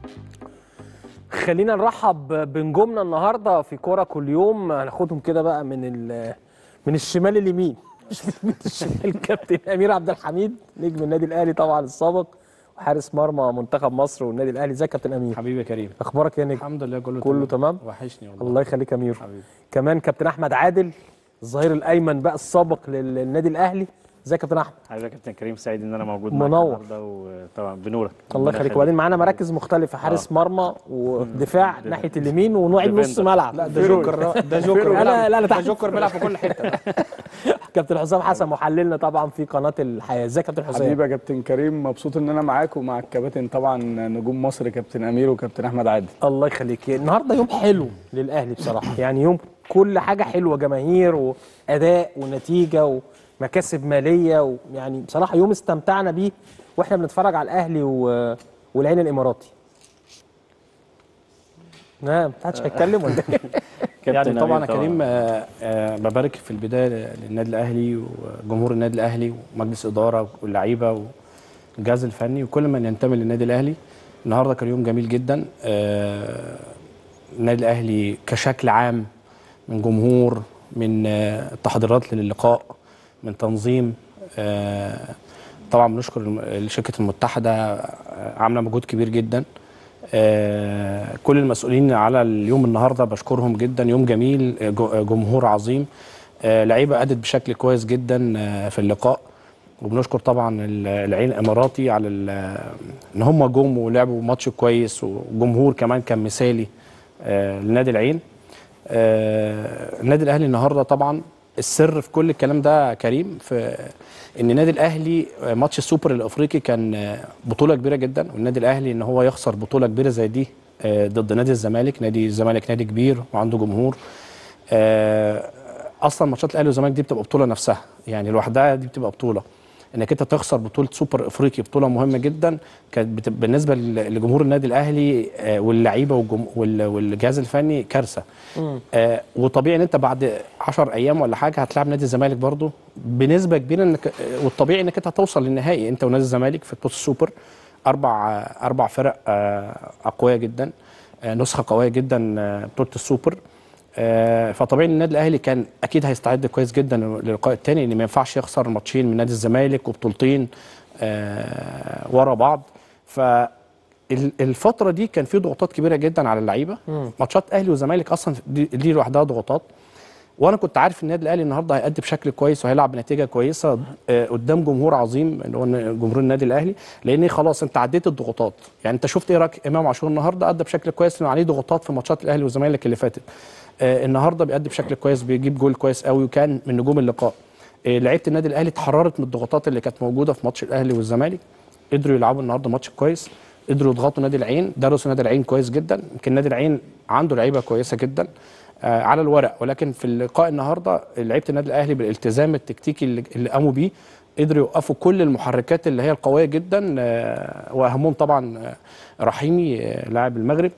خلينا نرحب بنجومنا النهارده في كوره كل يوم هناخدهم كده بقى من ال- من الشمال اليمين مش من الشمال كابتن امير عبد الحميد نجم النادي الاهلي طبعا السابق وحارس مرمى منتخب مصر والنادي الاهلي ازيك يا كابتن امير حبيبي يا كريم اخبارك يا نجم الحمد لله كله كله تمام وحشني والله الله يخليك يا امير حبيبي كمان كابتن احمد عادل الظهير الايمن بقى السابق لل- للنادي الاهلي ازيك يا كابتن احمد حبيبي يا كابتن كريم سعيد ان انا موجود منور. معاك النهارده وطبعا بنورك الله ربنا يخليك وبعدين معانا مراكز مختلفه حارس مرمى ودفاع ناحيه اليمين ونوعين نص ديفندر. ملعب لا ده جوكر ده جوكر لا لا لا, لا ده تحت جوكر بيلعب في كل حته كابتن حسام حسن محللنا طبعا في قناه الحياه ازيك يا كابتن حسام حبيبي يا كابتن كريم مبسوط ان انا معاك ومع الكباتن طبعا نجوم مصر كابتن امير وكابتن احمد عادل الله يخليك النهارده يوم حلو للاهلي بصراحه يعني يوم كل حاجه حلوه جماهير واداء ونتيجه ومكاسب ماليه ويعني بصراحه يوم استمتعنا بيه واحنا بنتفرج على الاهلي و... والعين الاماراتي نعم محدش هيتكلم ولا إيه؟ كابتن يعني طبعا أمير يا كريم آه، آه، ببارك في البدايه للنادي الاهلي وجمهور النادي الاهلي ومجلس اداره واللعيبه والجهاز الفني وكل من ينتمي للنادي الاهلي النهارده كان يوم جميل جدا آه، النادي الاهلي كشكل عام من جمهور من آه، التحضيرات للقاء من تنظيم آه، طبعا بنشكر الم- شركه المتحده آه، عامله مجهود كبير جدا آه، كل المسؤولين على اليوم النهارده بشكرهم جدا يوم جميل آه، جو- آه، جمهور عظيم آه، لعيبه ادت بشكل كويس جدا آه، في اللقاء وبنشكر طبعا ال- العين الاماراتي على ال- ان هم جم ولعبوا ماتش كويس وجمهور كمان كان مثالي آه، لنادي العين آه، النادي الاهلي النهارده طبعا السر في كل الكلام ده يا كريم في ان النادي الاهلي آه، ماتش السوبر الافريقي كان آه، بطوله كبيره جدا والنادي الاهلي ان هو يخسر بطوله كبيره زي دي آه، ضد نادي الزمالك نادي الزمالك نادي كبير وعنده جمهور آه، اصلا ماتشات الاهلي والزمالك دي بتبقى بطوله نفسها يعني لوحدها دي بتبقى بطوله انك انت تخسر بطوله سوبر افريقي بطوله مهمه جدا كانت بت- بالنسبه ل- لجمهور النادي الاهلي آه، واللعيبه والجم- وال- والجهاز الفني كارثه آه وطبيعي ان انت بعد 10 ايام ولا حاجه هتلاعب نادي الزمالك برضو بنسبه كبيره انك آه، والطبيعي انك انت هتوصل للنهائي انت ونادي الزمالك في بطوله السوبر اربع آه، اربع فرق آه، اقوياء جدا آه، نسخه قويه جدا آه، بطوله السوبر آه، فطبيعي ان النادي الاهلي كان اكيد هيستعد كويس جدا للقاء الثاني ان ما ينفعش يخسر ماتشين من نادي الزمالك وبطولتين آه، ورا بعض ف ال- الفتره دي كان في ضغوطات كبيره جدا على اللعيبه ماتشات اهلي وزمالك اصلا دي, دي لوحدها ضغوطات وانا كنت عارف النادي الاهلي النهارده هيأدي بشكل كويس وهيلعب بنتيجه كويسه آه، قدام جمهور عظيم اللي هو جمهور النادي الاهلي لان خلاص انت عديت الضغوطات يعني انت شفت ايه رايك امام عاشور النهارده ادى بشكل كويس لانه عليه ضغوطات في ماتشات الاهلي والزمالك اللي فاتت آه، النهارده بيأدي بشكل كويس بيجيب جول كويس قوي وكان من نجوم اللقاء آه، لعيبه النادي الاهلي اتحررت من الضغوطات اللي كانت موجوده في ماتش الاهلي والزمالك قدروا يلعبوا النهارده ماتش كويس قدروا يضغطوا نادي العين درسوا نادي العين كويس جدا يمكن نادي العين عنده لعيبه كويسه جدا آه، على الورق ولكن في اللقاء النهارده لعيبه النادي الاهلي بالالتزام التكتيكي اللي, اللي قاموا بيه قدروا يوقفوا كل المحركات اللي هي القويه جدا آه، واهمهم طبعا آه، رحيمي آه، لاعب المغرب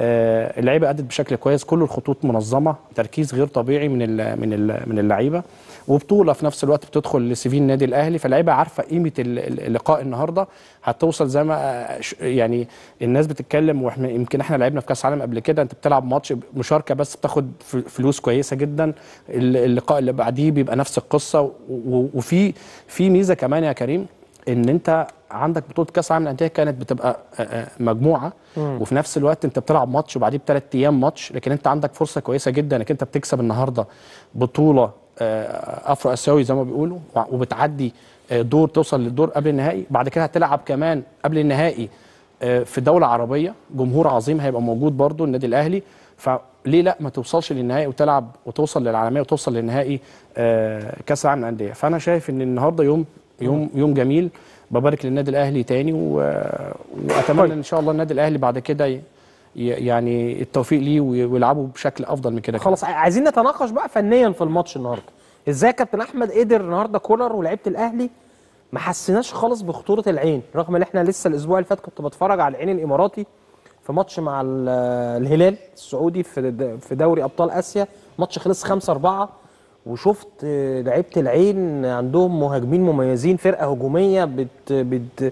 آه، اللعيبه ادت بشكل كويس كل الخطوط منظمه تركيز غير طبيعي من ال من ال من اللعيبه وبطوله في نفس الوقت بتدخل لسيفين النادي الاهلي فاللعيبه عارفه قيمه ال- ال- اللقاء النهارده هتوصل زي ما آه، ش- يعني الناس بتتكلم واحنا يمكن احنا لعبنا في كاس العالم قبل كده انت بتلعب ماتش مشاركه بس بتاخد ف- فلوس كويسه جدا ال- اللقاء اللي بعديه بيبقى نفس القصه و- و- وفي في ميزه كمان يا كريم ان انت عندك بطوله كاس العالم للانديه كانت بتبقى آه، آه، مجموعه وفي نفس الوقت انت بتلعب ماتش وبعديه بثلاث ايام ماتش لكن انت عندك فرصه كويسه جدا انك انت بتكسب النهارده بطوله آه، افرو اسيوي زي ما بيقولوا وبتعدي آه، دور توصل للدور قبل النهائي بعد كده هتلعب كمان قبل النهائي آه، في دوله عربيه جمهور عظيم هيبقى موجود برضو النادي الاهلي فليه لا ما توصلش للنهائي وتلعب وتوصل للعالميه وتوصل للنهائي آه، كاس العالم للانديه فانا شايف ان النهارده يوم يوم يوم جميل ببارك للنادي الاهلي تاني و... واتمنى ان شاء الله النادي الاهلي بعد كده ي... ي- يعني التوفيق ليه وي- ويلعبوا بشكل افضل من كده خلاص عايزين نتناقش بقى فنيا في الماتش النهارده ازاي كابتن احمد قدر النهارده كولر ولاعيبه الاهلي ما حسيناش خالص بخطوره العين رغم ان احنا لسه الاسبوع اللي فات كنت بتفرج على العين الاماراتي في ماتش مع ال- الهلال السعودي في د- في دوري ابطال اسيا ماتش خلص 5 4 وشفت آه، لعيبه العين عندهم مهاجمين مميزين فرقه هجوميه بت بت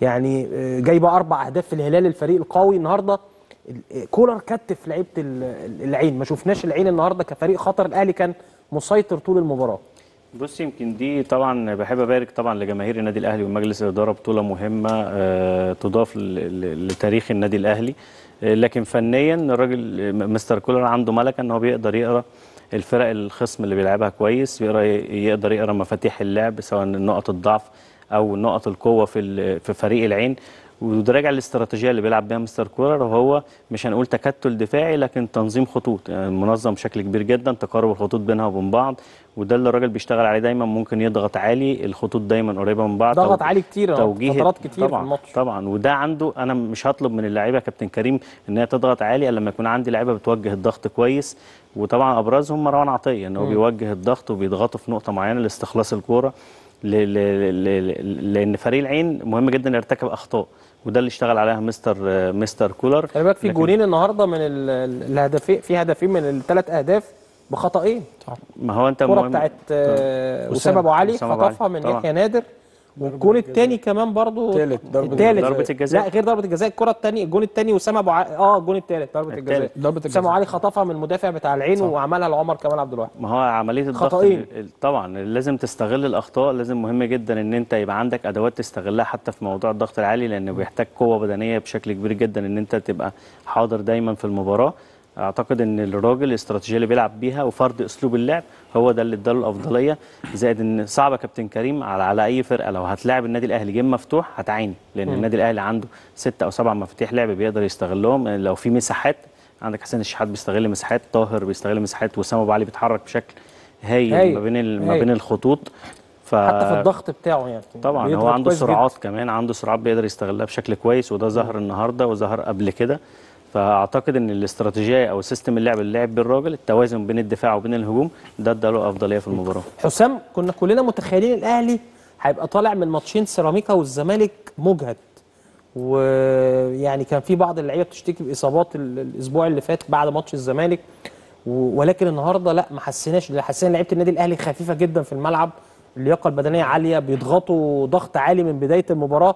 يعني آه، جايبه اربع اهداف في الهلال الفريق القوي النهارده ال- كولر كتف لعيبه ال- ال- العين ما شفناش العين النهارده كفريق خطر الاهلي كان مسيطر طول المباراه بص يمكن دي طبعا بحب ابارك طبعا لجماهير النادي الاهلي ومجلس الاداره بطوله مهمه آه، تضاف ل- ل- لتاريخ النادي الاهلي آه، لكن فنيا الراجل آه، مستر كولر عنده ملكه ان هو بيقدر يقرا الفرق الخصم اللي بيلعبها كويس يقرا يقدر يقرا مفاتيح اللعب سواء نقط الضعف او نقط القوه في ال- في فريق العين وده راجع للاستراتيجيه اللي بيلعب بيها مستر كولر وهو مش هنقول تكتل دفاعي لكن تنظيم خطوط يعني منظم بشكل كبير جدا تقارب الخطوط بينها وبين بعض وده اللي الراجل بيشتغل عليه دايما ممكن يضغط عالي الخطوط دايما قريبه من بعض ضغط تو- عالي كتير توجيه فترات كتير طبعا في الماتش طبعا وده عنده انا مش هطلب من اللعيبه يا كابتن كريم ان هي تضغط عالي الا لما يكون عندي لعيبه بتوجه الضغط كويس وطبعا ابرزهم مروان عطيه ان هو بيوجه الضغط وبيضغطه في نقطه معينه لاستخلاص الكوره ل- ل- ل- لان فريق العين مهم جدا يرتكب اخطاء وده اللي اشتغل عليها مستر مستر كولر خلي بالك في لكن- جولين النهارده من ال- ال- الهدفين في هدفين من الثلاث اهداف بخطأين ما هو انت الكرة مهم بتاعت آه، وسام. وسام ابو علي وسام أبو علي. خطفها من طبعا. يحيى نادر والجون الثاني كمان برضو تالت، ضربة التالت ضربة الجزاء. لا غير ضربه الجزاء الكره الثانيه الجون الثاني وسام ابو علي اه الجون الثالث ضربه التالت. الجزاء ضربة وسام الجزاء. ابو علي خطفها من المدافع بتاع العين وعملها لعمر كمال عبد الواحد ما هو عمليه الضغط خطأين. ال- طبعا لازم تستغل الاخطاء لازم مهم جدا ان انت يبقى عندك ادوات تستغلها حتى في موضوع الضغط العالي لانه بيحتاج قوه بدنيه بشكل كبير جدا ان انت تبقى حاضر دايما في المباراه اعتقد ان الراجل الاستراتيجيه اللي بيلعب بيها وفرض اسلوب اللعب هو ده اللي اداله الافضليه زائد ان صعب يا كابتن كريم على على اي فرقه لو هتلاعب النادي الاهلي جيم مفتوح هتعاني لان النادي الاهلي عنده ستة او سبع مفاتيح لعب بيقدر يستغلهم لو في مساحات عندك حسين الشحات بيستغل مساحات طاهر بيستغل مساحات وسام ابو علي بيتحرك بشكل هايل هايل. ما بين ال- ما هايل. بين الخطوط ف حتى في الضغط بتاعه يعني طبعا هو بيضغط عنده كويس سرعات كمان عنده سرعات بيقدر يستغلها بشكل كويس وده ظهر النهارده وظهر قبل كده فاعتقد ان الاستراتيجيه او سيستم اللعب اللي لعب بالراجل التوازن بين الدفاع وبين الهجوم ده اداله افضليه في المباراه جدا. حسام كنا كلنا متخيلين الاهلي هيبقى طالع من ماتشين سيراميكا والزمالك مجهد ويعني كان في بعض اللعيبه بتشتكي باصابات ال- الاسبوع اللي فات بعد ماتش الزمالك و- ولكن النهارده لا ما حسيناش اللي حسينا لعيبه النادي الاهلي خفيفه جدا في الملعب اللياقه البدنيه عاليه بيضغطوا ضغط عالي من بدايه المباراه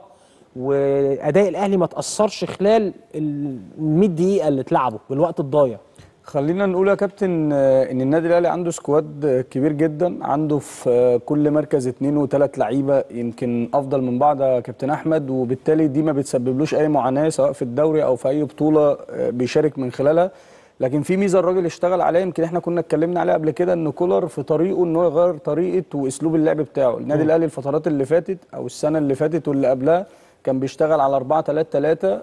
واداء الاهلي ما تاثرش خلال ال 100 دقيقه اللي اتلعبوا بالوقت الضايع خلينا نقول يا كابتن آه، ان النادي الاهلي عنده سكواد آه، كبير جدا عنده في آه، كل مركز اتنين وتلات لعيبه يمكن افضل من بعض يا كابتن احمد وبالتالي دي ما بتسببلوش اي معاناه سواء في الدوري او في اي بطوله آه، بيشارك من خلالها لكن في ميزه الراجل اشتغل عليها يمكن احنا كنا اتكلمنا عليها قبل كده ان كولر في طريقه ان هو يغير طريقه واسلوب اللعب بتاعه النادي الاهلي الفترات اللي فاتت او السنه اللي فاتت واللي قبلها كان بيشتغل على 4 3 3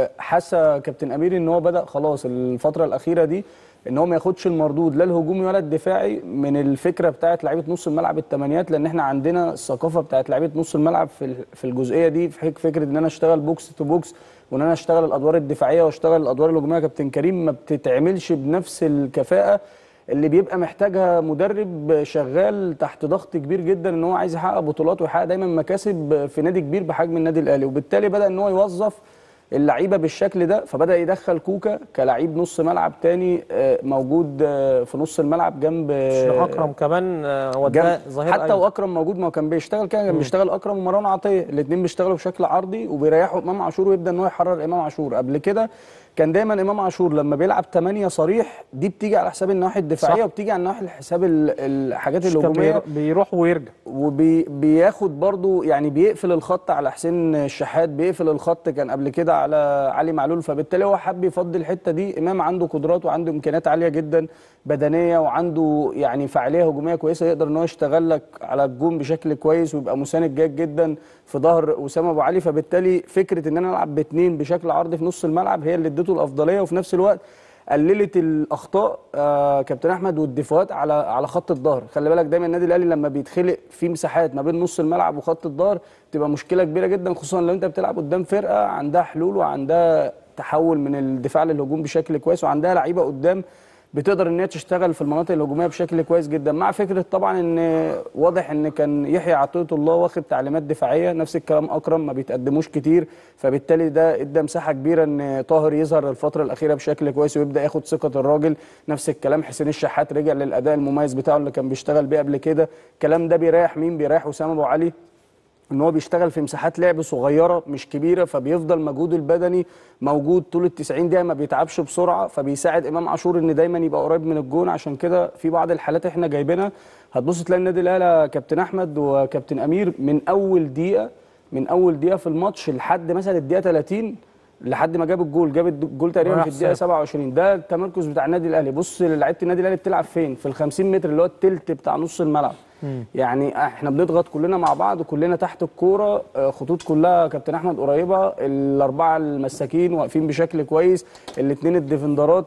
حس كابتن امير ان هو بدا خلاص الفتره الاخيره دي ان هو ما ياخدش المردود لا الهجومي ولا الدفاعي من الفكره بتاعه لعيبه نص الملعب الثمانيات لان احنا عندنا الثقافه بتاعه لعيبه نص الملعب في ال- في الجزئيه دي في حك- فكره ان انا اشتغل بوكس تو بوكس وان انا اشتغل الادوار الدفاعيه واشتغل الادوار الهجوميه يا كابتن كريم ما بتتعملش بنفس الكفاءه اللي بيبقى محتاجها مدرب شغال تحت ضغط كبير جدا ان هو عايز يحقق بطولات ويحقق دايما مكاسب في نادي كبير بحجم النادي الاهلي وبالتالي بدا ان هو يوظف اللعيبه بالشكل ده فبدا يدخل كوكا كلاعب نص ملعب تاني آه، موجود آه، في نص الملعب جنب آه، اكرم كمان آه، وداه جنب ظهير حتى أيمن. واكرم موجود ما هو كان بيشتغل كده كان بيشتغل اكرم ومروان عطيه الاثنين بيشتغلوا بشكل عرضي وبيريحوا امام عاشور ويبدا ان هو يحرر امام عاشور قبل كده كان دايما امام عاشور لما بيلعب 8 صريح دي بتيجي على حساب النواحي الدفاعيه صح. وبتيجي على ناحيه حساب ال- الحاجات مش كان الهجوميه بير- بيروح ويرجع وبياخد برضو يعني بيقفل الخط على حسين الشحات بيقفل الخط كان قبل كده على علي معلول فبالتالي هو حب يفضي الحته دي امام عنده قدرات وعنده امكانيات عاليه جدا بدنيه وعنده يعني فعاليه هجوميه كويسه يقدر ان هو يشتغل لك على الجون بشكل كويس ويبقى مساند جيد جدا في ظهر اسامه ابو علي فبالتالي فكره ان انا العب باثنين بشكل عرضي في نص الملعب هي اللي اديته الافضليه وفي نفس الوقت قللت الاخطاء آه كابتن احمد والدفاعات على على خط الظهر خلي بالك دايما النادي الاهلي لما بيتخلق في مساحات ما بين نص الملعب وخط الظهر تبقى مشكله كبيره جدا خصوصا لو انت بتلعب قدام فرقه عندها حلول وعندها تحول من الدفاع للهجوم بشكل كويس وعندها لعيبه قدام بتقدر ان هي تشتغل في المناطق الهجوميه بشكل كويس جدا مع فكره طبعا ان واضح ان كان يحيى عطيه الله واخد تعليمات دفاعيه نفس الكلام اكرم ما بيتقدموش كتير فبالتالي ده ادى مساحه كبيره ان طاهر يظهر الفتره الاخيره بشكل كويس ويبدا ياخد ثقه الراجل نفس الكلام حسين الشحات رجع للاداء المميز بتاعه اللي كان بيشتغل بيه قبل كده الكلام ده بيريح مين بيريح اسامه ابو علي ان هو بيشتغل في مساحات لعب صغيره مش كبيره فبيفضل مجهوده البدني موجود طول ال 90 دقيقه ما بيتعبش بسرعه فبيساعد امام عاشور ان دايما يبقى قريب من الجون عشان كده في بعض الحالات احنا جايبينها هتبص تلاقي النادي الاهلي يا كابتن احمد وكابتن امير من اول دقيقه من اول دقيقه في الماتش لحد مثلا الدقيقه 30 لحد ما جاب الجول جاب الجول تقريبا راح في الدقيقه ساب. 27 ده التمركز بتاع النادي الاهلي بص لعيبه النادي الاهلي بتلعب فين في ال 50 متر اللي هو التلت بتاع نص الملعب يعني احنا بنضغط كلنا مع بعض كلنا تحت الكوره آه، خطوط كلها كابتن احمد قريبه الاربعه المساكين واقفين بشكل كويس الاثنين الديفندرات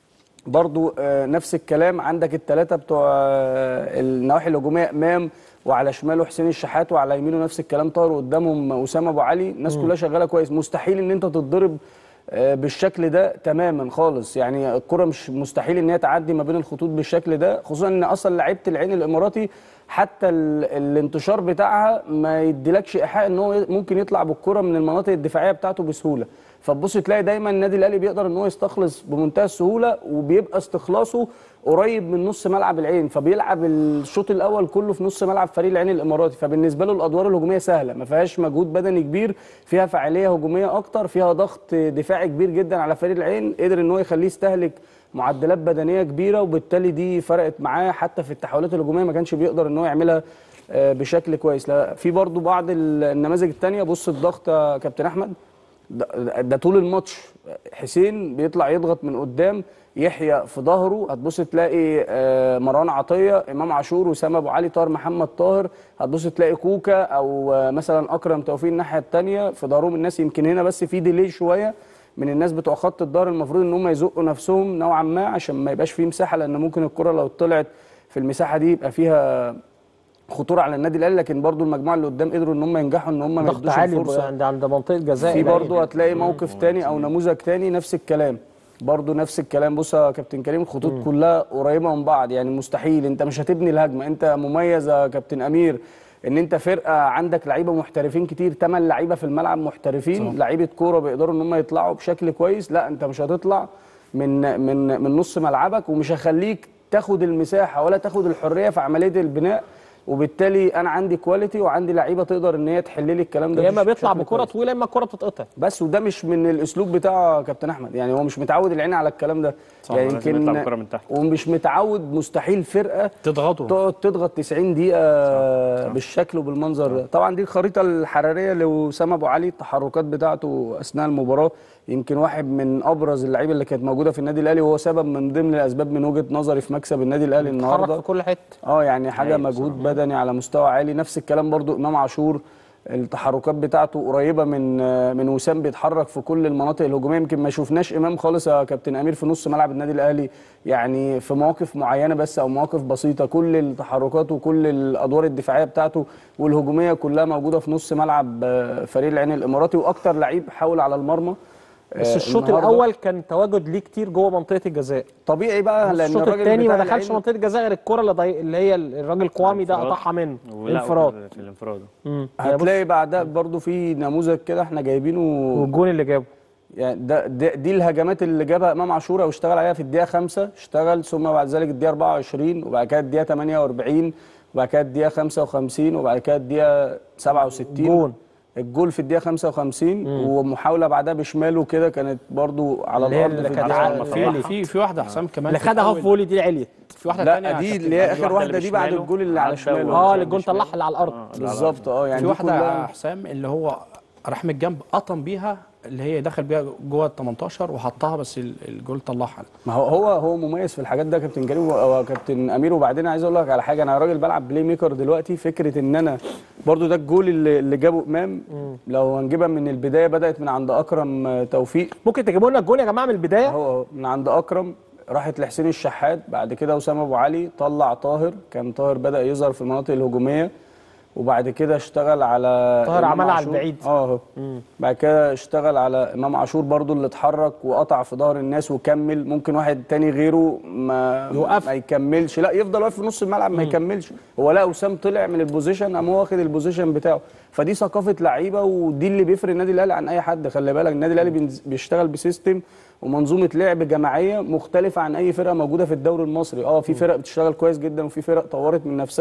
برضو آه، نفس الكلام عندك الثلاثه بتوع آه، النواحي الهجوميه امام وعلى شماله حسين الشحات وعلى يمينه نفس الكلام طاهر قدامهم اسامه ابو علي الناس كلها شغاله كويس مستحيل ان انت تتضرب آه، بالشكل ده تماما خالص يعني الكره مش مستحيل ان هي تعدي ما بين الخطوط بالشكل ده خصوصا ان اصلا لعيبه العين الاماراتي حتى ال- الانتشار بتاعها ما يديلكش ايحاء ان هو ممكن يطلع بالكره من المناطق الدفاعيه بتاعته بسهوله فتبص تلاقي دايما النادي الاهلي بيقدر ان هو يستخلص بمنتهى السهوله وبيبقى استخلاصه قريب من نص ملعب العين فبيلعب الشوط الاول كله في نص ملعب فريق العين الاماراتي فبالنسبه له الادوار الهجوميه سهله ما فيهاش مجهود بدني كبير فيها فعاليه هجوميه اكتر فيها ضغط دفاعي كبير جدا على فريق العين قدر ان هو يخليه يستهلك معدلات بدنيه كبيره وبالتالي دي فرقت معاه حتى في التحولات الهجوميه ما كانش بيقدر ان هو يعملها آه، بشكل كويس لا في برضو بعض ال- النماذج الثانيه بص الضغط يا كابتن احمد ده, ده طول الماتش حسين بيطلع يضغط من قدام يحيى في ظهره هتبص تلاقي آه، مروان عطيه امام عاشور وسام ابو علي طاهر محمد طاهر هتبص تلاقي كوكا او آه، مثلا اكرم توفيق الناحيه الثانيه في ظهرهم الناس يمكن هنا بس في ديلي شويه من الناس بتوع خط الظهر المفروض ان هم يزقوا نفسهم نوعا ما عشان ما يبقاش فيه مساحه لان ممكن الكره لو طلعت في المساحه دي يبقى فيها خطوره على النادي الاهلي لكن برضو المجموعه اللي قدام قدروا ان هم ينجحوا ان هم ما ضغط يدوش عالي الفرصه عند عند منطقه جزاء في العين. برضه هتلاقي موقف تاني او نموذج تاني نفس الكلام برضه نفس الكلام بص يا كابتن كريم الخطوط كلها قريبه من بعض يعني مستحيل انت مش هتبني الهجمه انت مميز يا كابتن امير ان انت فرقه عندك لعيبه محترفين كتير ثمان لعيبه في الملعب محترفين لعيبه كوره بيقدروا ان هم يطلعوا بشكل كويس لا انت مش هتطلع من من من نص ملعبك ومش هخليك تاخد المساحه ولا تاخد الحريه في عمليه البناء وبالتالي انا عندي كواليتي وعندي لعيبه تقدر ان هي تحل لي الكلام ده يا اما بش- بيطلع بشكل بكره كويس. طويله يا اما الكره بتتقطع بس وده مش من الاسلوب بتاع كابتن احمد يعني هو مش متعود العين على الكلام ده صح، يعني لازم يطلع بالكرة من تحت. ومش متعود مستحيل فرقه تضغطوا تقعد تضغط 90 دقيقه بالشكل وبالمنظر ده طبعا دي الخريطه الحراريه لوسام ابو علي التحركات بتاعته اثناء المباراه يمكن واحد من ابرز اللعيبه اللي كانت موجوده في النادي الاهلي وهو سبب من ضمن الاسباب من وجهه نظري في مكسب النادي الاهلي اتحرك النهارده في كل حته اه يعني حاجه أيوة مجهود بدني على مستوى عالي نفس الكلام برضو امام عاشور التحركات بتاعته قريبه من من وسام بيتحرك في كل المناطق الهجوميه يمكن ما شفناش امام خالص يا كابتن امير في نص ملعب النادي الاهلي يعني في مواقف معينه بس او مواقف بسيطه كل التحركات وكل الادوار الدفاعيه بتاعته والهجوميه كلها موجوده في نص ملعب آه، فريق العين الاماراتي واكتر لعيب حاول على المرمى بس آه، الشوط النهاردة. الاول كان تواجد ليه كتير جوه منطقه الجزاء طبيعي بقى بس لان الشوط الراجل الثاني ما بتاع دخلش العين- منطقه الجزاء غير الكره اللي, ضي... اللي هي الراجل قوامي ده انفراد. قطعها منه ولا انفراد في الانفراد مم. يعني بص هتلاقي بعدها برضو في نموذج كده احنا جايبينه والجون اللي جابه يعني ده, ده دي الهجمات اللي جابها امام عاشور واشتغل عليها في الدقيقه 5 اشتغل ثم بعد ذلك الدقيقه 24 وبعد كده الدقيقه 48 وبعد كده الدقيقه 55 وبعد كده الدقيقه 67 جون. الجول في الدقيقه 55 ومحاوله بعدها بشماله كده كانت برضو على اللي هي الارض اللي في كانت الدقيقه على- في في في واحده حسام كمان اللي في خدها هاف الأول. فولي دي عليت في واحده لا ثانيه دي اللي هي اخر واحدة واحده اللي دي بعد بشماله الجول اللي على عدى شماله اه وكان اللي الجون بشماله. طلعها اللي على الارض آه. بالظبط اه يعني في دي واحده كلها حسام اللي هو راح من الجنب قطم بيها اللي هي دخل بيها جوه ال 18 وحطها بس ال- الجول طلعها ما هو هو هو مميز في الحاجات ده كابتن كريم و- وكابتن امير وبعدين عايز اقول لك على حاجه انا راجل بلعب بلاي ميكر دلوقتي فكره ان انا برضو ده الجول اللي, اللي جابه امام لو هنجيبها من البدايه بدات من عند اكرم آه، توفيق ممكن تجيبوا لنا الجون يا جماعه من البدايه هو هو من عند اكرم راحت لحسين الشحات بعد كده اسامه ابو علي طلع طاهر كان طاهر بدا يظهر في المناطق الهجوميه وبعد كده اشتغل على طاهر إمام عملها على عاشور. البعيد. اه اهو بعد كده اشتغل على امام عاشور برضو اللي اتحرك وقطع في ظهر الناس وكمل ممكن واحد تاني غيره ما يوقف. ما يكملش لا يفضل واقف في نص الملعب ما يكملش هو لا وسام طلع من البوزيشن قام هو واخد البوزيشن بتاعه فدي ثقافه لعيبه ودي اللي بيفرق النادي الاهلي عن اي حد خلي بالك النادي الاهلي بينز- بيشتغل بسيستم ومنظومه لعب جماعيه مختلفه عن اي فرقه موجوده في الدوري المصري اه في فرق بتشتغل كويس جدا وفي فرق طورت من نفسها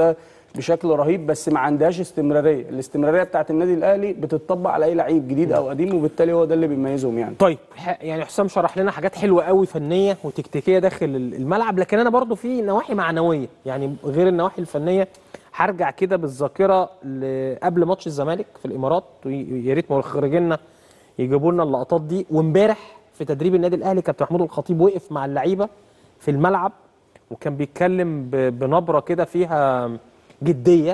بشكل رهيب بس ما عندهاش استمراريه الاستمراريه بتاعت النادي الاهلي بتطبق على اي لعيب جديد او قديم وبالتالي هو ده اللي بيميزهم يعني طيب ح- يعني حسام شرح لنا حاجات حلوه قوي فنيه وتكتيكيه داخل ال- الملعب لكن انا برضو في نواحي معنويه يعني غير النواحي الفنيه هرجع كده بالذاكره ل- قبل ماتش الزمالك في الامارات وي- يا ريت مخرجينا يجيبوا لنا اللقطات دي وامبارح في تدريب النادي الاهلي كابتن محمود الخطيب وقف مع اللعيبه في الملعب وكان بيتكلم ب- بنبره كده فيها جديه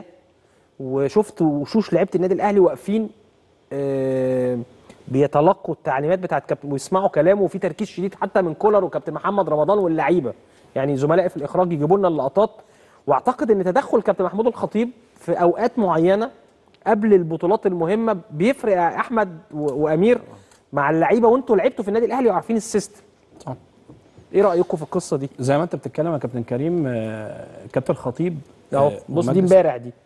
وشفت وشوش لعيبه النادي الاهلي واقفين آه، بيتلقوا التعليمات بتاعت كابتن ويسمعوا كلامه وفي تركيز شديد حتى من كولر وكابتن محمد رمضان واللعيبه يعني زملائي في الاخراج يجيبوا لنا اللقطات واعتقد ان تدخل كابتن محمود الخطيب في اوقات معينه قبل البطولات المهمه بيفرق يا احمد و- وامير مع اللعيبه وانتوا لعبتوا في النادي الاهلي وعارفين السيستم صح. ايه رايكم في القصه دي زي ما انت بتتكلم يا كابتن كريم آه، كابتن خطيب اهو آه، بص دي ومجلس- امبارح دي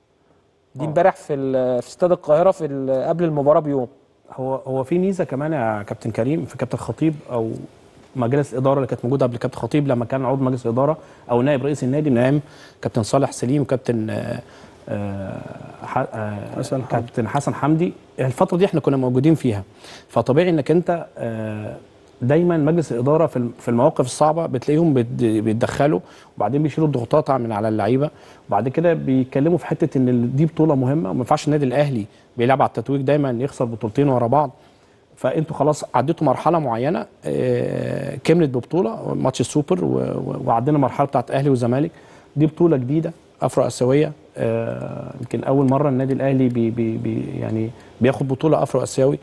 دي امبارح في ال- في استاد القاهره في ال- قبل المباراه بيوم هو هو في ميزه كمان يا كابتن كريم في كابتن خطيب او مجلس الاداره اللي كانت موجوده قبل كابتن خطيب لما كان عضو مجلس الاداره او نائب رئيس النادي من ايام كابتن صالح سليم وكابتن آه، آه، ح- آه، حسن حمدي. كابتن حسن حمدي الفتره دي احنا كنا موجودين فيها فطبيعي انك انت آه، دايما مجلس الاداره في الم- في المواقف الصعبه بتلاقيهم بيت- بيتدخلوا وبعدين بيشيلوا الضغوطات من على اللعيبه وبعد كده بيتكلموا في حته ان ال- دي بطوله مهمه وما ينفعش النادي الاهلي بيلعب على التتويج دايما يخسر بطولتين ورا بعض فانتوا خلاص عديتوا مرحله معينه آه، كملت ببطوله ماتش السوبر و- و- وعدينا مرحله بتاعت اهلي وزمالك دي بطوله جديده افرو اسيويه آه، يمكن اول مره النادي الاهلي بي بي بي يعني بياخد بطوله افرو اسيوي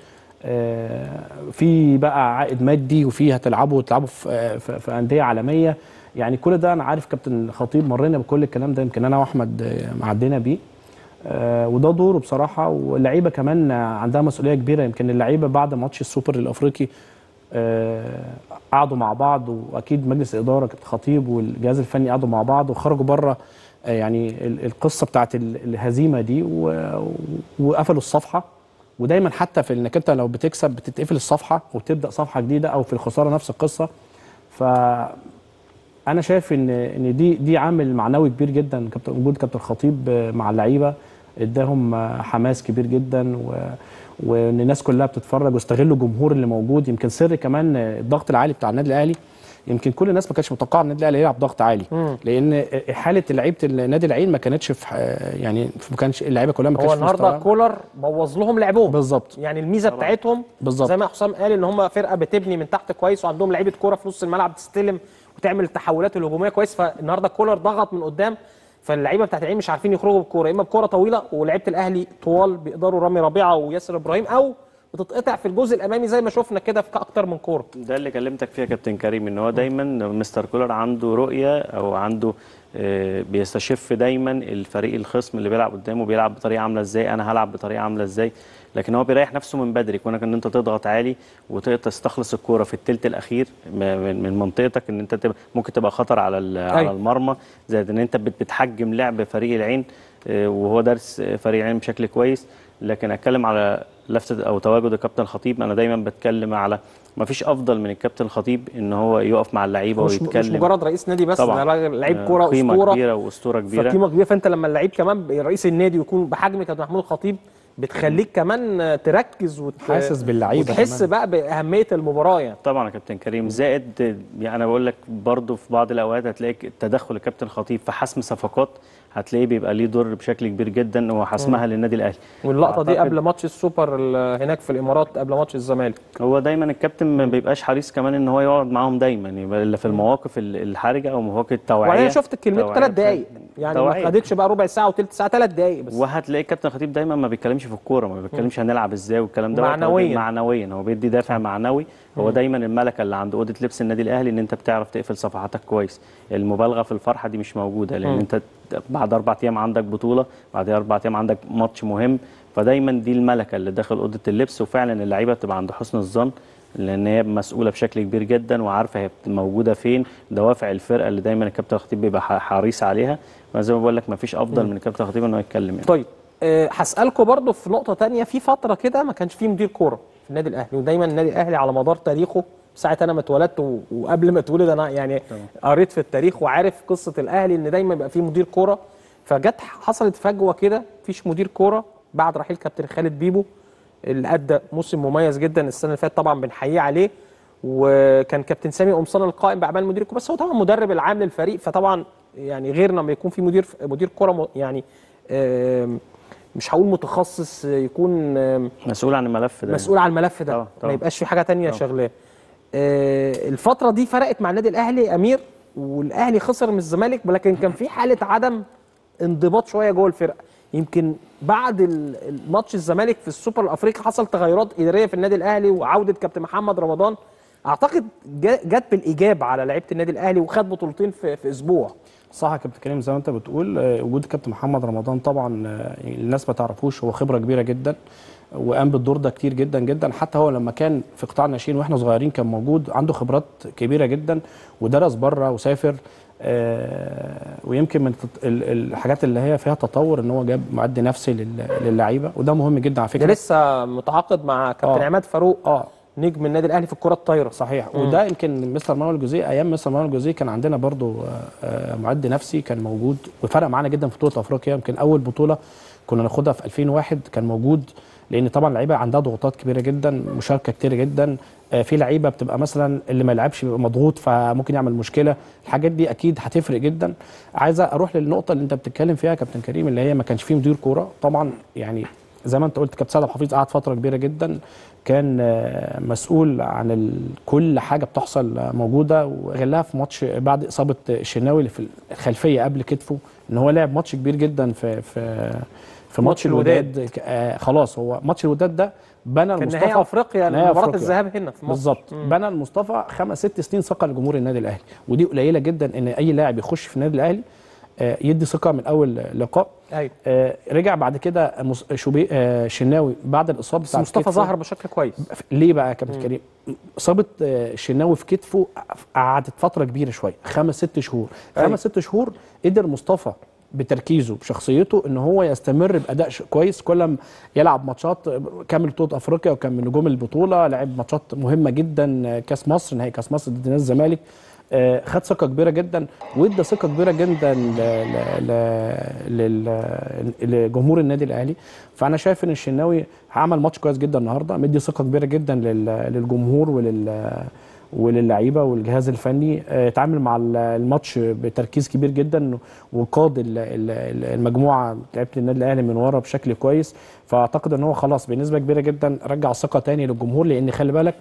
آه، في بقى عائد مادي وفي هتلعبوا وتلعبوا في, في, في انديه عالميه يعني كل ده انا عارف كابتن خطيب مرينا بكل الكلام ده يمكن انا واحمد آه، معدينا بيه آه، وده دوره بصراحه واللعيبه كمان عندها مسؤوليه كبيره يمكن اللعيبه بعد ماتش السوبر الافريقي آه، قعدوا مع بعض واكيد مجلس الاداره كابتن خطيب والجهاز الفني قعدوا مع بعض وخرجوا بره آه، يعني ال- القصه بتاعت ال- الهزيمه دي و- وقفلوا الصفحه ودايما حتى في انك انت لو بتكسب بتتقفل الصفحه وبتبدا صفحه جديده او في الخساره نفس القصه ف انا شايف ان ان دي دي عامل معنوي كبير جدا كابتن وجود كابتن خطيب آه، مع اللعيبه اداهم آه، حماس كبير جدا و وان الناس كلها بتتفرج واستغلوا الجمهور اللي موجود يمكن سر كمان آه، الضغط العالي بتاع النادي الاهلي يمكن كل الناس ما كانتش متوقعه النادي الاهلي يلعب ضغط عالي لان حاله لعيبه النادي العين ما كانتش في آه، يعني ما كانش اللعيبه كلها ما كانتش هو في النهارده مستواها. كولر بوظ لهم لعبهم بالظبط يعني الميزه بتاعتهم بالظبط. زي ما حسام قال ان هم فرقه بتبني من تحت كويس وعندهم لعيبه كوره في نص الملعب تستلم وتعمل التحولات الهجوميه كويس فالنهارده كولر ضغط من قدام فاللعيبه بتاعت العين مش عارفين يخرجوا بالكوره يا اما بكوره طويله ولعيبه الاهلي طوال بيقدروا رامي ربيعه وياسر ابراهيم او بتتقطع في الجزء الامامي زي ما شفنا كده في اكتر من كوره ده اللي كلمتك فيها كابتن كريم ان هو دايما مستر كولر عنده رؤيه او عنده آه، بيستشف دايما الفريق الخصم اللي بيلعب قدامه بيلعب بطريقه عامله ازاي انا هلعب بطريقه عامله ازاي لكن هو بيريح نفسه من بدري كونك ان انت تضغط عالي وتستخلص الكوره في الثلث الاخير م- من من منطقتك ان انت تبقى ممكن تبقى خطر على ال- على أيوة. المرمى زائد ان انت بت- بتحجم لعب فريق العين آه، وهو دارس آه، فريق العين بشكل كويس لكن اتكلم على لفتة او تواجد الكابتن الخطيب انا دايما بتكلم على ما فيش افضل من الكابتن الخطيب ان هو يقف مع اللعيبه مش, مش ويتكلم مجرد رئيس نادي بس طبعاً. ده راجل لعيب آه، كوره قيمه اسطوره كبيره واسطوره كبيره فقيمه كبيره فانت لما اللعيب كمان ب- رئيس النادي يكون بحجم كابتن محمود الخطيب بتخليك كمان آه، تركز وت... حاسس باللعيبة وتحس كمان. بقى باهميه المباراه يعني طبعا يا كابتن كريم زائد يعني انا بقول لك برضه في بعض الاوقات هتلاقي تدخل الكابتن الخطيب في حسم صفقات هتلاقيه بيبقى ليه دور بشكل كبير جدا وحسمها للنادي الاهلي واللقطه دي أعتقد- قبل ماتش السوبر ال- هناك في الامارات قبل ماتش الزمالك هو دايما الكابتن ما بيبقاش حريص كمان ان هو يقعد معاهم دايما يبقى الا في المواقف ال- الحرجه او مواقف التوعيه وانا شفت الكلمات توعية ثلاث دقائق يعني ما توعية. خدتش بقى ربع ساعه وثلث ساعه ثلاث دقائق بس وهتلاقي الكابتن خطيب دايما ما بيتكلمش في الكوره ما بيتكلمش هنلعب ازاي والكلام ده معنوياً. معنويا هو بيدي دافع معنوي هو دايما الملكه اللي عند اوضه لبس النادي الاهلي ان انت بتعرف تقفل صفحاتك كويس المبالغه في الفرحه دي مش موجوده لان انت بعد اربع ايام عندك بطوله بعد اربع ايام عندك ماتش مهم فدايما دي الملكه اللي داخل اوضه اللبس وفعلا اللعيبه بتبقى عند حسن الظن لان هي مسؤوله بشكل كبير جدا وعارفه هي موجوده فين دوافع الفرقه اللي دايما الكابتن الخطيب بيبقى ح- حريص عليها زي ما بقول لك ما فيش افضل من الكابتن الخطيب انه يتكلم يعني طيب آه، هسالكم برضو في نقطه تانية في فتره كده ما كانش فيه مدير كوره في النادي الاهلي ودايما النادي الاهلي على مدار تاريخه ساعه انا ما اتولدت و- وقبل ما اتولد انا يعني قريت في التاريخ وعارف قصه الاهلي ان دايما بيبقى فيه مدير كوره فجت حصلت فجوه كده مفيش مدير كوره بعد رحيل كابتن خالد بيبو اللي ادى موسم مميز جدا السنه اللي فاتت طبعا بنحييه عليه وكان كابتن سامي قمصان القائم باعمال مدير الكوره بس هو طبعا مدرب العام للفريق فطبعا يعني غير لما يكون في مدير مدير كوره م- يعني آم، مش هقول متخصص يكون آم، مسؤول عن الملف ده مسؤول عن الملف ده طبعا، ما طبعا. يبقاش في حاجه تانية شغلاه آه، الفتره دي فرقت مع النادي الاهلي يا امير والاهلي خسر من الزمالك ولكن كان في حاله عدم انضباط شويه جوه الفرقه يمكن بعد ال- الماتش الزمالك في السوبر الافريقي حصل تغيرات اداريه في النادي الاهلي وعوده كابتن محمد رمضان اعتقد جا- جت بالايجاب على لعيبه النادي الاهلي وخد بطولتين في, في اسبوع صح يا كابتن كريم زي ما انت بتقول آه، وجود كابتن محمد رمضان طبعا آه، الناس ما تعرفوش هو خبره كبيره جدا وقام بالدور ده كتير جدا جدا حتى هو لما كان في قطاع الناشئين واحنا صغيرين كان موجود عنده خبرات كبيره جدا ودرس بره وسافر آه، ويمكن من التط- ال- الحاجات اللي هي فيها تطور ان هو جاب معد نفسي لل- للعيبه وده مهم جدا على ده فكره لسه متعاقد مع كابتن آه. عماد فاروق اه نجم النادي الاهلي في الكره الطايره صحيح وده يمكن مستر مانويل جوزيه ايام مستر مانويل جوزيه كان عندنا برضو آه، آه، معد نفسي كان موجود وفرق معانا جدا في بطوله افريقيا يمكن اول بطوله كنا ناخدها في 2001 كان موجود لان طبعا اللعيبه عندها ضغوطات كبيره جدا مشاركه كتير جدا آه، في لعيبه بتبقى مثلا اللي ما يلعبش بيبقى مضغوط فممكن يعمل مشكله الحاجات دي اكيد هتفرق جدا عايزه اروح للنقطه اللي انت بتتكلم فيها يا كابتن كريم اللي هي ما كانش فيه مدير كوره طبعا يعني زي ما انت قلت كابتن سعد عبد الحفيظ قعد فتره كبيره جدا كان آه، مسؤول عن ال- كل حاجه بتحصل آه، موجوده وغلاها في ماتش بعد اصابه الشناوي اللي في الخلفيه قبل كتفه ان هو لعب ماتش كبير جدا في في في ماتش الوداد آه خلاص هو ماتش الوداد ده بنى كان المصطفى نهائي افريقيا نهائي مباراه أفريقيا. الذهاب هنا في مصر بالظبط بنى المصطفى خمس ست سنين ثقه لجمهور النادي الاهلي ودي قليله جدا ان اي لاعب يخش في النادي الاهلي آه، يدي ثقه من اول لقاء ايوه آه، رجع بعد كده مص- شوبي آه، شناوي بعد الاصابه بس بتاعت مصطفى كتفه. ظهر بشكل كويس ليه بقى يا كابتن كريم؟ اصابه آه، الشناوي في كتفه قعدت فتره كبيره شويه خمس ست شهور أيوة. خمس ست شهور قدر مصطفى بتركيزه بشخصيته ان هو يستمر باداء ش- كويس كل ما يلعب ماتشات آه، كامل بطوله افريقيا وكان من نجوم البطوله لعب ماتشات مهمه جدا آه، كاس مصر نهائي كاس مصر ضد نادي الزمالك آه، خد ثقه كبيره جدا وادى ثقه كبيره جدا ل- ل- ل- لل- لجمهور النادي الاهلي فانا شايف ان الشناوي عمل ماتش كويس جدا النهارده مدي ثقه كبيره جدا لل- للجمهور ولل وللعيبه والجهاز الفني آه، اتعامل مع ال- الماتش بتركيز كبير جدا وقاد ال- ال- المجموعه لعيبه النادي الاهلي من ورا بشكل كويس فاعتقد ان هو خلاص بنسبه كبيره جدا رجع الثقه تاني للجمهور لان خلي بالك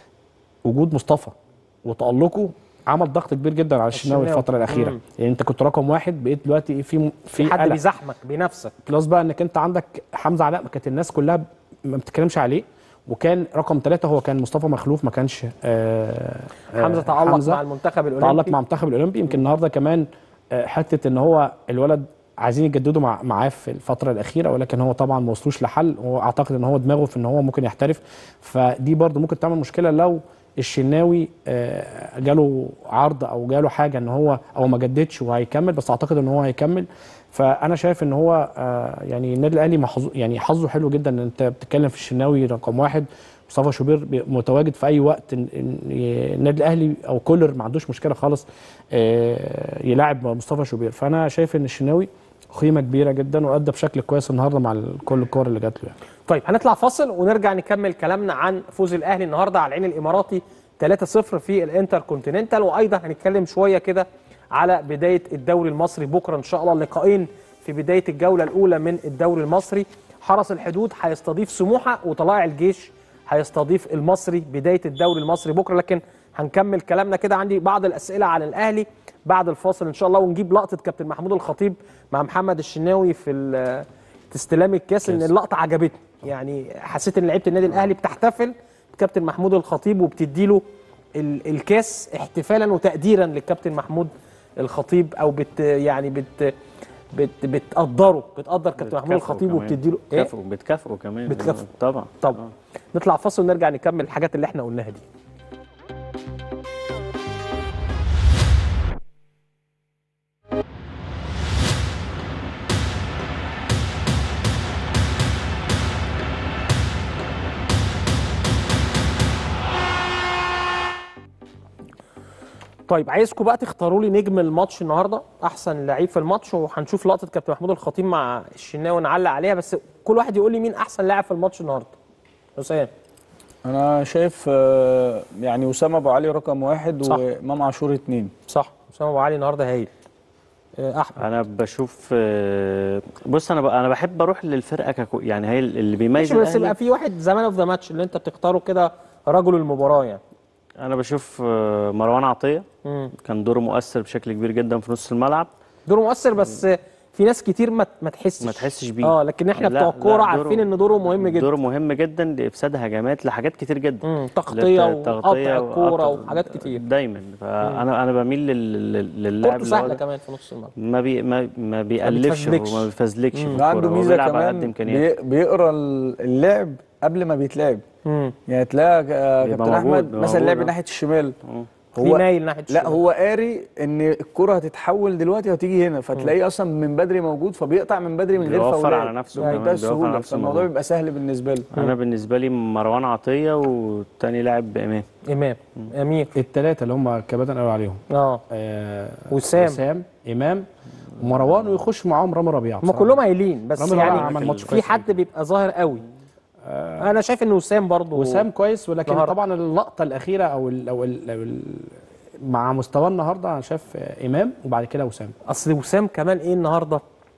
وجود مصطفى وتألقه عمل ضغط كبير جدا على الشناوي الشناوي. الفتره الاخيره مم. يعني انت كنت رقم واحد بقيت دلوقتي في في حد قلق. بيزحمك بنفسك بلس بقى انك انت عندك حمزه علاء كانت الناس كلها ما بتتكلمش عليه وكان رقم ثلاثة هو كان مصطفى مخلوف ما كانش آه آه، حمزه تعلق مع المنتخب الاولمبي تعلق مع المنتخب الاولمبي يمكن النهارده كمان آه، حته ان هو الولد عايزين يجددوا مع معاه في الفتره الاخيره ولكن هو طبعا ما وصلوش لحل هو اعتقد ان هو دماغه في ان هو ممكن يحترف فدي برضه ممكن تعمل مشكله لو الشناوي آه، جاله عرض او جاله حاجه ان هو او ما جددش وهيكمل بس اعتقد ان هو هيكمل فانا شايف ان هو آه، يعني النادي الاهلي محظوظ يعني حظه حلو جدا ان انت بتتكلم في الشناوي رقم واحد مصطفى شوبير بي- متواجد في اي وقت إن- إن النادي الاهلي او كولر ما عندوش مشكله خالص آه، يلاعب مصطفى شوبير فانا شايف ان الشناوي قيمه كبيره جدا وادى بشكل كويس النهارده مع ال- كل الكور اللي جات له يعني. طيب هنطلع فاصل ونرجع نكمل كلامنا عن فوز الاهلي النهارده على العين الاماراتي 3-0 في الانتر كونتيننتال وايضا هنتكلم شويه كده على بدايه الدوري المصري بكره ان شاء الله لقاءين في بدايه الجوله الاولى من الدوري المصري حرس الحدود هيستضيف سموحه وطلائع الجيش هيستضيف المصري بدايه الدوري المصري بكره لكن هنكمل كلامنا كده عندي بعض الاسئله على الاهلي بعد الفاصل ان شاء الله ونجيب لقطه كابتن محمود الخطيب مع محمد الشناوي في ال- في استلام الكاس ان اللقطه عجبتني يعني حسيت ان لعيبه النادي الاهلي بتحتفل بكابتن محمود الخطيب وبتديله ال- الكاس احتفالا وتقديرا للكابتن محمود الخطيب او بت يعني بت بت بتقدره بتقدر كابتن محمود بتكافئه الخطيب كمان. وبتديله ايه بتكافئه بتكافئه كمان بتكافئه. طبعا طب آه. نطلع فاصل ونرجع نكمل الحاجات اللي احنا قلناها دي طيب عايزكم بقى تختاروا لي نجم الماتش النهارده احسن لعيب في الماتش وهنشوف لقطه كابتن محمود الخطيب مع الشناوي نعلق عليها بس كل واحد يقول لي مين احسن لاعب في الماتش النهارده حسام انا شايف آه، يعني اسامه ابو علي رقم واحد صح. وامام عاشور اتنين صح اسامه ابو علي النهارده هايل آه، احمد انا بشوف آه، بص انا ب- انا بحب اروح للفرقه ككو يعني هي اللي بيميز ماشي بس الأهلي. يبقى في واحد زمان اوف ذا ماتش اللي انت بتختاره كده رجل المباراه يعني انا بشوف آه، مروان عطيه مم. كان دوره مؤثر بشكل كبير جدا في نص الملعب دوره مؤثر بس في ناس كتير ما ما تحسش ما تحسش بيه. اه لكن احنا لا، بتوع لا، الكوره دوره- عارفين ان دوره مهم جدا دوره مهم جدا لافساد هجمات لحاجات كتير جدا مم، تغطيه للت- وقطع تغطية الكوره وقطع- وحاجات كتير دايما فانا انا بميل لل- لل- للاعب كورته اللي هو سهله ده. كمان في نص الملعب ما بي ما ما بيألفش بيتفزلكش. وما بيفزلكش في ده عنده الكورة، هو ميزه بيلعب على قد كمان امكانياته بي- بيقرا اللعب قبل ما بيتلعب مم. يعني تلاقي آه، بيبقى كابتن موجود، احمد بيبقى مثلا لعب موجود، ناحيه الشمال في مايل ناحيه لا الشمال. هو قاري ان الكره هتتحول دلوقتي وهتيجي هنا فتلاقيه اصلا من بدري موجود فبيقطع من بدري من غير بيوفر فاولات على نفسه بمنتهى كمان، بيوفر على السهوله نفسه فالموضوع مجهود. بيبقى سهل بالنسبه له انا بالنسبه لي مروان عطيه والتاني لاعب امام امام امير الثلاثه اللي هم الكباتن قالوا عليهم اه آه وسام. وسام امام ومروان ويخش معاهم رامي ربيعه هم بصراحة. كلهم قايلين بس رامي ربيعة يعني عمل ماتش في كويس حد بيبقى ظاهر قوي انا شايف ان وسام برضه وسام كويس ولكن النهاردة. طبعا اللقطه الاخيره او ال او ال أو ال مع مستواه النهارده انا شايف آه، امام وبعد كده وسام اصل وسام كمان ايه النهارده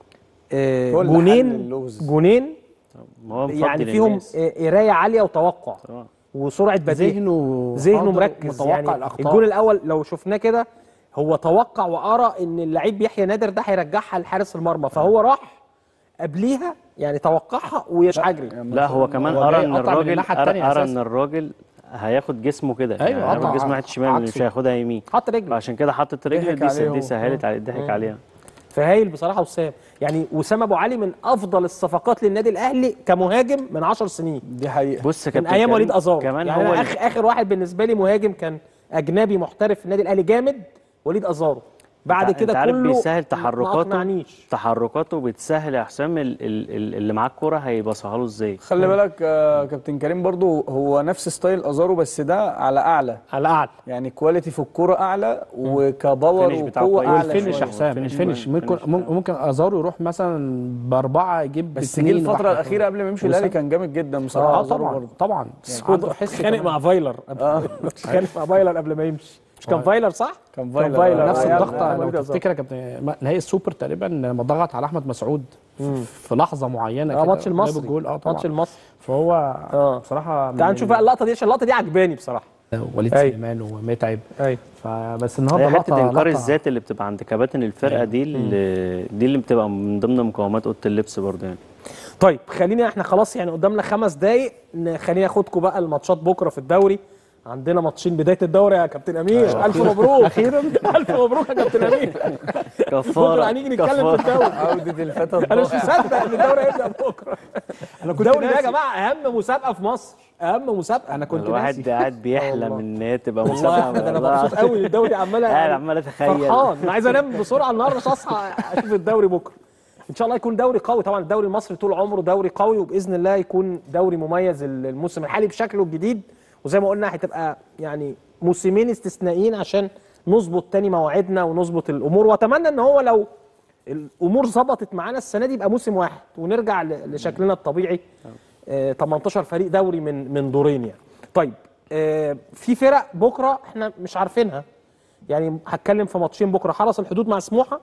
آه هو اللي حل جونين اللغز. جونين ما هو مفضل يعني فيهم الناس. آه، قرايه عاليه وتوقع طبعا. وسرعه بديهه ذهنه ذهنه حاضر مركز متوقع يعني الاخطاء الجول الاول لو شفناه كده هو توقع وقرا ان اللعيب يحيى نادر ده هيرجعها لحارس المرمى فهو راح قبليها يعني توقعها ويش عجري لا هو كمان هو قرا جاي ان قطع من الراجل الناحية قرا التانية قرا أساساً. ان الراجل هياخد جسمه كده أيوة، يعني هياخد قطع جسمه ناحيه الشمال مش عكسه. هياخدها يمين حط رجله فعشان كده حطت رجل ضحك دي عليه دي هو. سهلت عليه ضحك عليها فهايل بصراحه وسام يعني وسام ابو علي من افضل الصفقات للنادي الاهلي كمهاجم من 10 سنين دي حقيقه بص يا من كابتن ايام كريم، وليد ازار كمان يعني هو أنا ال- اخر اخر واحد بالنسبه لي مهاجم كان اجنبي محترف في النادي الاهلي جامد وليد ازارو بعد أنت- كده أنت عارف كله بيسهل ما تحركاته اقنعنيش تحركاته بتسهل يا حسام ال- ال- ال- اللي معاه الكوره هيبصها له ازاي خلي بالك آه، كابتن كريم برضو هو نفس ستايل ازارو بس ده على اعلى على اعلى يعني كواليتي في الكوره اعلى وكباور الفينش بتاعه وقوه كويس. اعلى والفينش شوية. يا حسام والفينش الفينش كمان، ممكن الفينش ممكن ازارو يروح مثلا باربعه يجيب بس جه اتنين الفتره واحدة. الاخيره قبل ما يمشي الاهلي كان جامد جدا بصراحه اه أزارو طبعا برضو. طبعا عنده حس خانق كمان. مع فايلر خانق مع فايلر قبل ما يمشي مش كان فايلر صح؟ كان فايلر. فايلر نفس آه، الضغطه يعني لو وليد أزارو. تفتكر يا كابتن ما- نهائي السوبر تقريبا لما ضغط على احمد مسعود في- في لحظه معينه اه كده ماتش جاب المصري الجول اه طبعا ماتش المصري فهو اه. بصراحه من تعال نشوف بقى اللقطه دي عشان اللقطه دي عجباني بصراحه وليد أيوة. سليمان ومتعب ايوه فبس هي النهارده حته لقطه انكار لقطة- الذات اللي بتبقى عند كباتن الفرقه دي اللي دي اللي بتبقى من ضمن مقومات اوضه اللبس برضه يعني طيب خلينا احنا خلاص يعني قدامنا خمس دقايق ن- خليني اخدكم بقى الماتشات بكره في الدوري عندنا ماتشين بدايه الدوري يا كابتن امير الف مبروك اخيرا الف مبروك يا كابتن امير بكره كفاره هنيجي نتكلم في الدوري عوده الفتى انا مش الضائع. مصدق ان الدوري هيبدا بكره الدوري ده يا جماعه اهم مسابقه في مصر اهم مسابقه انا كنت الواحد ناسي قاعد بيحلم والله. ان هي تبقى والله مسابقه يا احمد انا والله. مبسوط قوي ان الدوري عمال قاعد عمال اتخيل فرحان انا عايز انام بسرعه النهارده عشان اصحى اشوف الدوري بكره ان شاء الله يكون دوري قوي طبعا الدوري المصري طول عمره دوري قوي وباذن الله يكون دوري مميز الموسم الحالي بشكله الجديد وزي ما قلنا هتبقى يعني موسمين استثنائيين عشان نظبط تاني مواعيدنا ونظبط الامور واتمنى ان هو لو الامور ظبطت معانا السنه دي يبقى موسم واحد ونرجع ل- لشكلنا الطبيعي آه 18 فريق دوري من من دورين يعني طيب آه في فرق بكره احنا مش عارفينها يعني هتكلم في ماتشين بكره حرس الحدود مع سموحه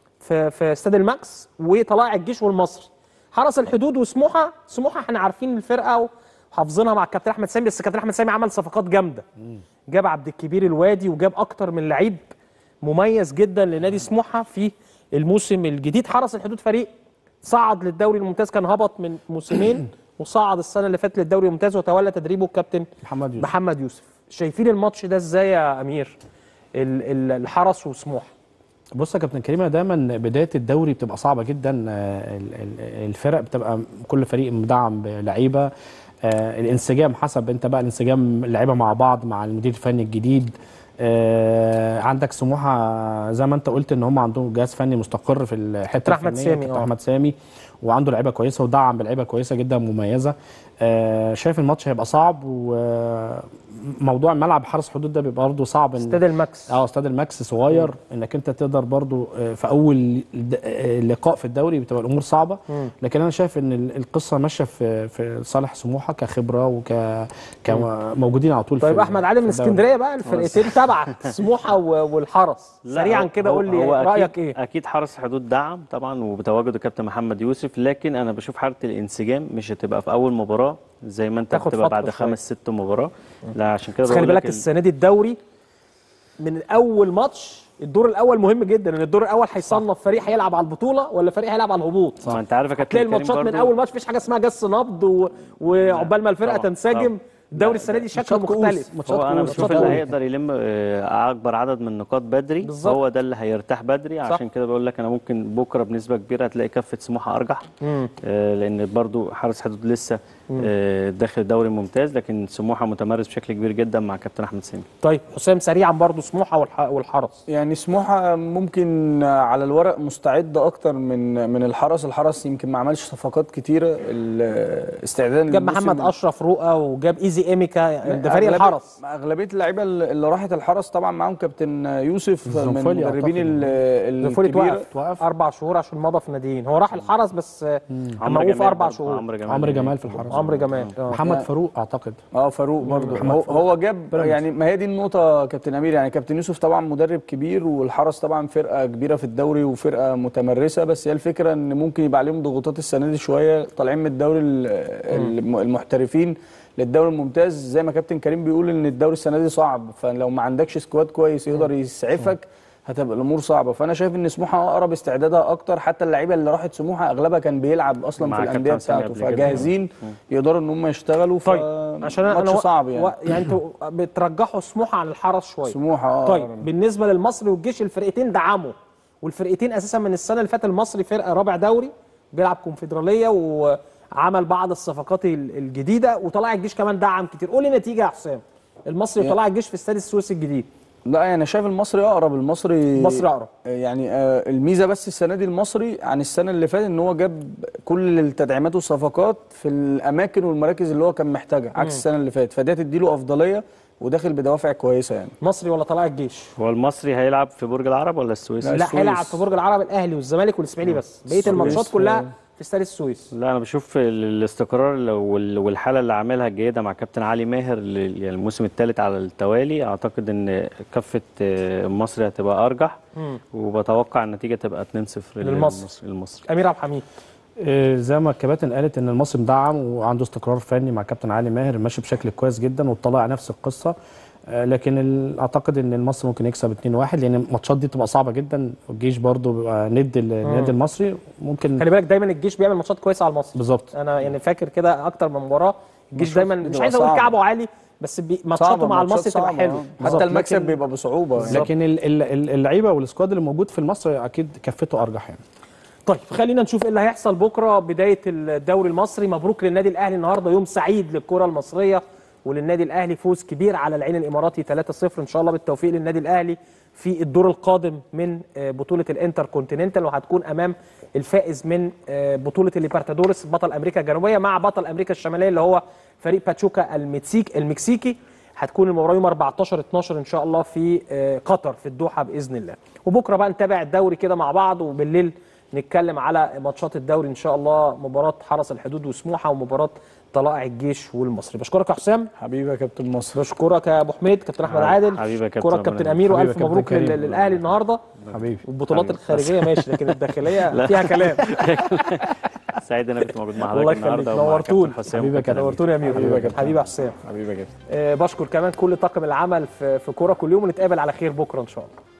في في استاد الماكس وطلائع الجيش والمصري حرس الحدود وسموحه سموحه احنا عارفين الفرقه وحافظينها مع الكابتن احمد سامي بس الكابتن احمد سامي عمل صفقات جامده جاب عبد الكبير الوادي وجاب اكتر من لعيب مميز جدا لنادي سموحه في الموسم الجديد حرس الحدود فريق صعد للدوري الممتاز كان هبط من موسمين وصعد السنه اللي فاتت للدوري الممتاز وتولى تدريبه الكابتن محمد يوسف محمد يوسف شايفين الماتش ده ازاي يا امير ال- ال- الحرس وسموحه بص يا كابتن كريمه دايما بدايه الدوري بتبقى صعبه جدا آه، ال- ال- الفرق بتبقى كل فريق مدعم بلعيبه آه، الانسجام حسب انت بقى الانسجام اللعيبه مع بعض مع المدير الفني الجديد آه، عندك سموحه زي ما انت قلت ان هم عندهم جهاز فني مستقر في الحته كابتن أحمد الفنية، سامي، كابتن آه. احمد سامي وعنده لعيبه كويسه ودعم بلعيبه كويسه جدا مميزه آه، شايف الماتش هيبقى صعب موضوع ملعب حرس حدود ده بيبقى برضه صعب إن- استاد الماكس اه استاد الماكس صغير انك انت تقدر برضو آه، في اول د- آه، لقاء في الدوري بتبقى الامور صعبه لكن انا شايف ان ال- القصه ماشيه في في صالح سموحه كخبره وك كموجودين على طول طيب في احمد علي من في الدوري. اسكندريه بقى الفرقتين تبعك سموحه و- والحرس لا، سريعا هو- كده هو- قول لي هو رايك أكيد ايه اكيد حرس الحدود دعم طبعا وبتواجده كابتن محمد يوسف لكن انا بشوف حاله الانسجام مش هتبقى في اول مباراه زي ما انت تاخد بتبقى فترة بعد شوية. خمس ست مباراه لا عشان كده بس خلي بقول لك بالك ال- السنه دي الدوري من اول ماتش الدور الاول مهم جدا ان الدور الاول هيصنف فريق هيلعب على البطوله ولا فريق هيلعب على الهبوط ما انت عارف يا كابتن تلاقي كريم الماتشات من برضو- اول ماتش مفيش حاجه اسمها جس نبض و... وعقبال ما الفرقه طبعاً، تنسجم طبعاً. الدوري السنه دي شكله ماتشات كؤوس. مختلف ماتشات هو انا كؤوس، بشوف ماتشات اللي قوية. هيقدر يلم آه، اكبر عدد من النقاط بدري بالظبط. هو ده اللي هيرتاح بدري صح. عشان كده بقول لك انا ممكن بكره بنسبه كبيره هتلاقي كفه سموحه ارجح مم. آه، لان برضو حارس حدود لسه آه، داخل دوري ممتاز لكن سموحه متمرس بشكل كبير جدا مع كابتن احمد سامي طيب حسام سريعا برضو سموحه والح... والحرس يعني سموحه ممكن على الورق مستعد اكتر من من الحرس الحرس يمكن ما عملش صفقات كتيره الاستعداد جاب محمد اشرف رؤى وجاب ايزي ايميكا ده فريق أغلبية- الحرس اغلبيه اللعيبه اللي راحت الحرس طبعا معاهم كابتن يوسف من الزنفولي المدربين أعتقد. ال- زفوري الكبيره توقف توقف. اربع شهور عشان مضى في ناديين هو راح الحرس بس آه، عمرو موقوف جمال اربع برضو، شهور عمرو جمال عمرو جمال في الحرس عمرو جمال آه. محمد فاروق اعتقد اه فاروق برضه هو, هو جاب يعني ما هي دي النقطه كابتن امير يعني كابتن يوسف طبعا مدرب كبير والحرس طبعا فرقه كبيره في الدوري وفرقه متمرسه بس هي الفكره ان ممكن يبقى عليهم ضغوطات السنه دي شويه طالعين من الدوري ال- الم- المحترفين للدوري الممتاز زي ما كابتن كريم بيقول ان الدوري السنه دي صعب فلو ما عندكش سكواد كويس يقدر يسعفك هتبقى الامور صعبه فانا شايف ان سموحه اقرب استعدادها اكتر حتى اللعيبه اللي راحت سموحه اغلبها كان بيلعب اصلا مع في كابتن الانديه سامي بتاعته قبل كده. فجاهزين يقدروا ان هم يشتغلوا ف- طيب عشان انا ماتش أنا و- صعب يعني و... يعني انتوا بترجحوا سموحه عن الحرس شويه سموحه اه طيب بالنسبه للمصري والجيش الفرقتين دعموا والفرقتين اساسا من السنه اللي فاتت المصري فرقه رابع دوري بيلعب كونفدراليه وعمل بعض الصفقات ال- الجديده وطلع الجيش كمان دعم كتير قول لي نتيجه يا حسام المصري وطلع الجيش في استاد السويس الجديد لا انا شايف المصري اقرب المصري المصري أقرب. يعني آه، الميزه بس السنه دي المصري عن السنه اللي فاتت ان هو جاب كل التدعيمات والصفقات في الاماكن والمراكز اللي هو كان محتاجها عكس السنه اللي فاتت فده تديله افضليه وداخل بدوافع كويسه يعني مصري ولا طلع الجيش هو المصري هيلعب في برج العرب ولا السويس؟ لا، لا السويس. هيلعب في برج العرب الاهلي والزمالك والاسماعيلي بس بقيه الماتشات كلها في استاد السويس لا انا بشوف ال- الاستقرار ال- وال- والحاله اللي عاملها الجيده مع كابتن علي ماهر ل- يعني الموسم الثالث على التوالي اعتقد ان كفه آه، مصري هتبقى ارجح وبتوقع النتيجه تبقى 2-0 للمصري. المصري امير عبد الحميد آه، زي ما الكباتن قالت ان المصري مدعم وعنده استقرار فني مع كابتن علي ماهر ماشي بشكل كويس جدا وطلع نفس القصه آه، لكن ال- اعتقد ان المصري ممكن يكسب 2-1 لان الماتشات دي بتبقى صعبه جدا والجيش برضو بيبقى ند للنادي المصري ممكن خلي بالك دايما الجيش بيعمل ماتشات كويسه على المصري بالظبط انا يعني فاكر كده اكتر من مباراه الجيش ماتشات دايما مش بتبقى عايز اقول صعبة. كعبه عالي بس بي- ماتشاته مع ماتشات المصري تبقى صعبة، حلوه آه. بالظبط. حتى المكسب لكن- بيبقى بصعوبه يعني. لكن ال- ال- ال- اللعيبه والسكواد اللي موجود في المصري اكيد كفته ارجح يعني طيب خلينا نشوف ايه اللي هيحصل بكره بدايه الدوري المصري مبروك للنادي الاهلي النهارده يوم سعيد للكره المصريه وللنادي الاهلي فوز كبير على العين الاماراتي 3-0 ان شاء الله بالتوفيق للنادي الاهلي في الدور القادم من آه، بطوله الانتر كونتيننتال وهتكون امام الفائز من آه، بطوله الليبرتادورس بطل امريكا الجنوبيه مع بطل امريكا الشماليه اللي هو فريق باتشوكا المكسيك المكسيكي هتكون المباراه يوم 14 12 ان شاء الله في آه، قطر في الدوحه باذن الله وبكره بقى نتابع الدوري كده مع بعض وبالليل نتكلم على ماتشات الدوري ان شاء الله مباراه حرس الحدود وسموحه ومباراه طلائع الجيش والمصري بشكرك يا حسام حبيبي يا كابتن مصر بشكرك يا ابو حميد كابتن احمد حبيبي- عادل حبيبي يا كابتن، بشكرك ربنا كابتن يبارك. امير حبيبي والف يا كابتن مبروك كريم. لل- للاهلي النهارده حبيبي والبطولات حبيبي. الخارجيه ماشي لكن الداخليه فيها كلام سعيد ان انا كنت موجود مع الله حضرتك يخليك النهارده ومع نورتون كابتن حسام حبيبي يا وكابتن كابتن. أمير. نورتوني يا امير حبيبي يا كابتن. حبيبي يا حسام حبيبي يا كابتن آه، بشكر كمان كل طاقم العمل في في كوره كل يوم ونتقابل على خير بكره ان شاء الله